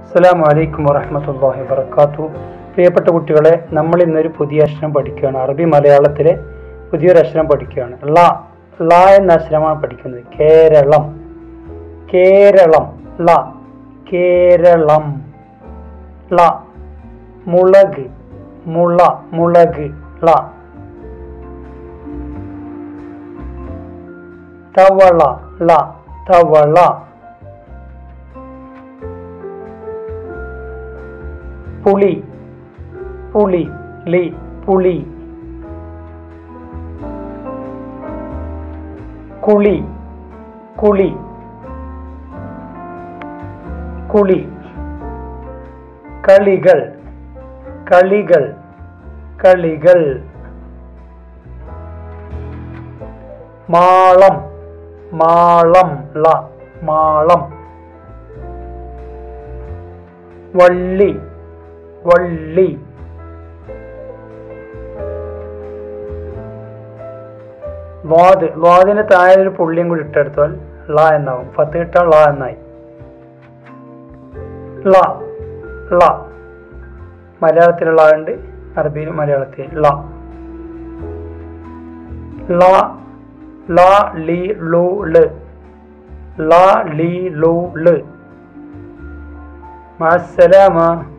അസ്സലാമു അലൈക്കും വറഹ്മത്തുള്ളാഹി വബറകാത്തു പ്രിയപ്പെട്ട കുട്ടികളെ നമ്മൾ ഇന്നൊരു പുതിയ അക്ഷരം പഠിക്കുകയാണ് അറബി മലയാളത്തിലെ പുതിയൊരു അക്ഷരം പഠിക്കുകയാണ് ല ല എന്ന അക്ഷരമാണ് പഠിക്കുന്നത് കേരളം കേരളം ല കേരളം ല മുളക് മുള മുളക് ല തവള ല തവള പുളി പുളി ലി പുളി കുളി കുളി കുളി കളികൾ കളികൾ കളികൾ മാളം മാളം ള മാളം വള്ളി വള്ളി വാദ് വാദിന് താഴെ ഒരു പുള്ളിയും കൂടി ഇട്ടെടുത്താൽ ള എന്നാവും പത്ത് ഇട്ടാൽ ള എന്നായി ള ള മലയാളത്തിൽ ള ഉണ്ട് അറബിയിൽ മലയാളത്തിൽ ള ള ല ലി ലു ല് ല ലി ലു ല് മഅസ്സലാമ